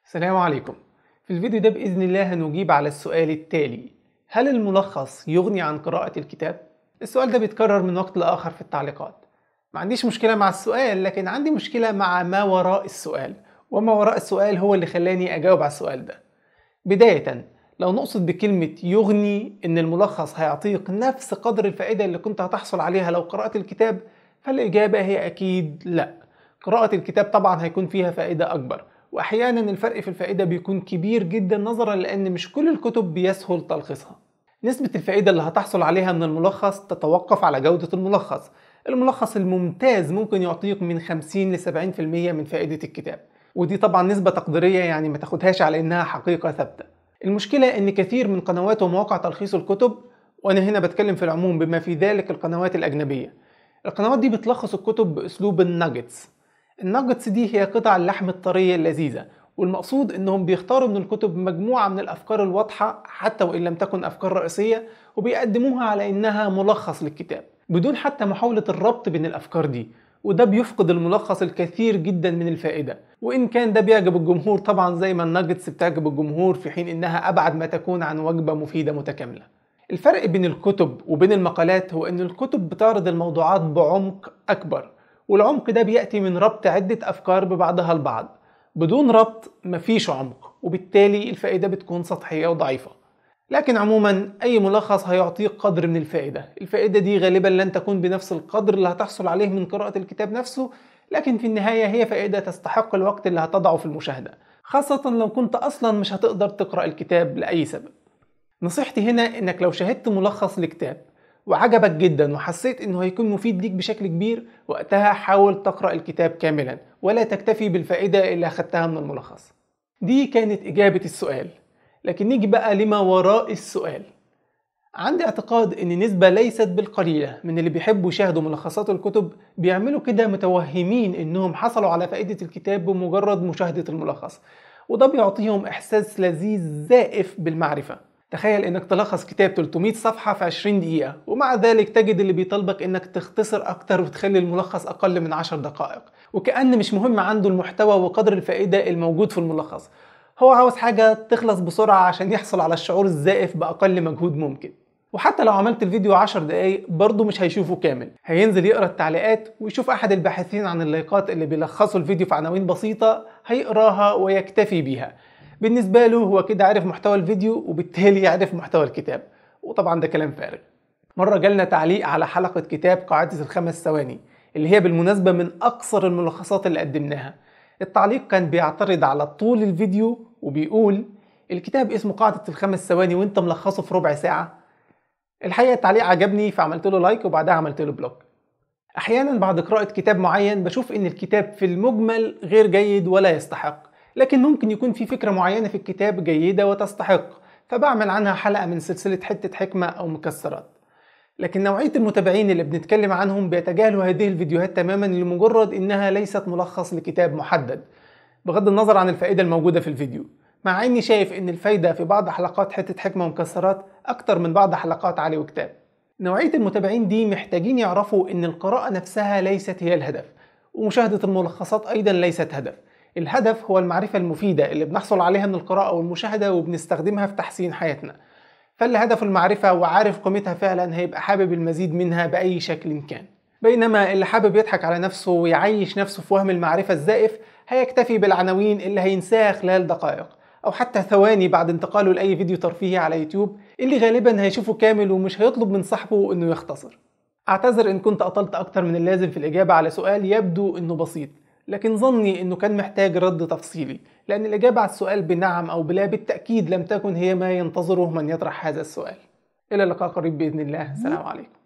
السلام عليكم في الفيديو ده بإذن الله هنجيب على السؤال التالي هل الملخص يغني عن قراءة الكتاب؟ السؤال ده بيتكرر من وقت لآخر في التعليقات ما عنديش مشكلة مع السؤال لكن عندي مشكلة مع ما وراء السؤال وما وراء السؤال هو اللي خلاني أجاوب على السؤال ده بداية لو نقصد بكلمة يغني إن الملخص هيعطيك نفس قدر الفائدة اللي كنت هتحصل عليها لو قرأت الكتاب فالإجابة هي أكيد لأ قراءة الكتاب طبعا هيكون فيها فائدة أكبر وأحيانا الفرق في الفائدة بيكون كبير جدا نظرا لأن مش كل الكتب بيسهل تلخيصها نسبة الفائدة اللي هتحصل عليها من الملخص تتوقف على جودة الملخص الملخص الممتاز ممكن يعطيك من 50 ل 70% من فائدة الكتاب ودي طبعا نسبة تقديرية يعني ما تاخدهاش على إنها حقيقة ثابتة المشكلة إن كثير من قنوات ومواقع تلخيص الكتب وأنا هنا بتكلم في العموم بما في ذلك القنوات الأجنبية القنوات دي بتلخص الكتب بأسلوب الناجتس الناجتس دي هي قطع اللحم الطرية اللذيذة والمقصود انهم بيختاروا من الكتب مجموعة من الافكار الواضحة حتى وان لم تكن افكار رئيسية وبيقدموها على انها ملخص للكتاب بدون حتى محاولة الربط بين الافكار دي وده بيفقد الملخص الكثير جدا من الفائدة وإن كان ده بيعجب الجمهور طبعا زي ما الناجتس بتعجب الجمهور في حين إنها أبعد ما تكون عن وجبة مفيدة متكاملة الفرق بين الكتب وبين المقالات هو إن الكتب بتعرض الموضوعات بعمق أكبر والعمق ده بيأتي من ربط عدة أفكار ببعضها البعض بدون ربط مفيش عمق وبالتالي الفائدة بتكون سطحية وضعيفة لكن عموما أي ملخص هيعطيك قدر من الفائدة الفائدة دي غالبا لن تكون بنفس القدر اللي هتحصل عليه من قراءة الكتاب نفسه لكن في النهاية هي فائدة تستحق الوقت اللي هتضعه في المشاهدة خاصة لو كنت أصلا مش هتقدر تقرأ الكتاب لأي سبب نصيحتي هنا إنك لو شاهدت ملخص لكتاب وعجبك جدا وحسيت انه هيكون مفيد ليك بشكل كبير وقتها حاول تقرأ الكتاب كاملا ولا تكتفي بالفائدة اللي أخدتها من الملخص دي كانت إجابة السؤال لكن نيجي بقى لما وراء السؤال عندي اعتقاد ان نسبة ليست بالقليلة من اللي بيحبوا يشاهدوا ملخصات الكتب بيعملوا كده متوهمين انهم حصلوا على فائدة الكتاب بمجرد مشاهدة الملخص وده بيعطيهم احساس لذيذ زائف بالمعرفة تخيل انك تلخص كتاب 300 صفحة في 20 دقيقة ومع ذلك تجد اللي بيطالبك انك تختصر اكتر وتخلي الملخص اقل من 10 دقائق وكأن مش مهم عنده المحتوى وقدر الفائدة الموجود في الملخص هو عاوز حاجة تخلص بسرعة عشان يحصل على الشعور الزائف بأقل مجهود ممكن وحتى لو عملت الفيديو 10 دقايق برضه مش هيشوفه كامل هينزل يقرا التعليقات ويشوف احد الباحثين عن اللايقات اللي بيلخصوا الفيديو في عناوين بسيطة هيقراها ويكتفي بيها بالنسبة له هو كده عرف محتوى الفيديو وبالتالي يعرف محتوى الكتاب وطبعا ده كلام فارغ مرة جالنا تعليق على حلقة كتاب قاعدة الخمس ثواني اللي هي بالمناسبة من أقصر الملخصات اللي قدمناها التعليق كان بيعترض على طول الفيديو وبيقول الكتاب اسمه قاعدة الخمس ثواني وانت ملخصه في ربع ساعة الحقيقة التعليق عجبني فعملت له لايك وبعدها عملت له بلوك أحيانا بعد قراءة كتاب معين بشوف إن الكتاب في المجمل غير جيد ولا يستحق لكن ممكن يكون في فكرة معينة في الكتاب جيدة وتستحق فبعمل عنها حلقة من سلسلة حتة حكمة أو مكسرات لكن نوعية المتابعين اللي بنتكلم عنهم بيتجاهلوا هذه الفيديوهات تماما لمجرد إنها ليست ملخص لكتاب محدد بغض النظر عن الفائدة الموجودة في الفيديو مع إني شايف إن الفايدة في بعض حلقات حتة حكمة ومكسرات أكتر من بعض حلقات علي وكتاب نوعية المتابعين دي محتاجين يعرفوا إن القراءة نفسها ليست هي الهدف ومشاهدة الملخصات أيضا ليست هدف الهدف هو المعرفة المفيدة اللي بنحصل عليها من القراءة والمشاهدة وبنستخدمها في تحسين حياتنا فاللي هدفه المعرفة وعارف قيمتها فعلا هيبقى حابب المزيد منها بأي شكل كان بينما اللي حابب يضحك على نفسه ويعيش نفسه في وهم المعرفة الزائف هيكتفي بالعناوين اللي هينساها خلال دقائق أو حتى ثواني بعد انتقاله لأي فيديو ترفيهي على يوتيوب اللي غالبا هيشوفه كامل ومش هيطلب من صاحبه إنه يختصر أعتذر إن كنت أطلت أكتر من اللازم في الإجابة على سؤال يبدو إنه بسيط لكن ظني انه كان محتاج رد تفصيلي لان الاجابه على السؤال بنعم او بلا بالتاكيد لم تكن هي ما ينتظره من يطرح هذا السؤال الى اللقاء قريب باذن الله السلام عليكم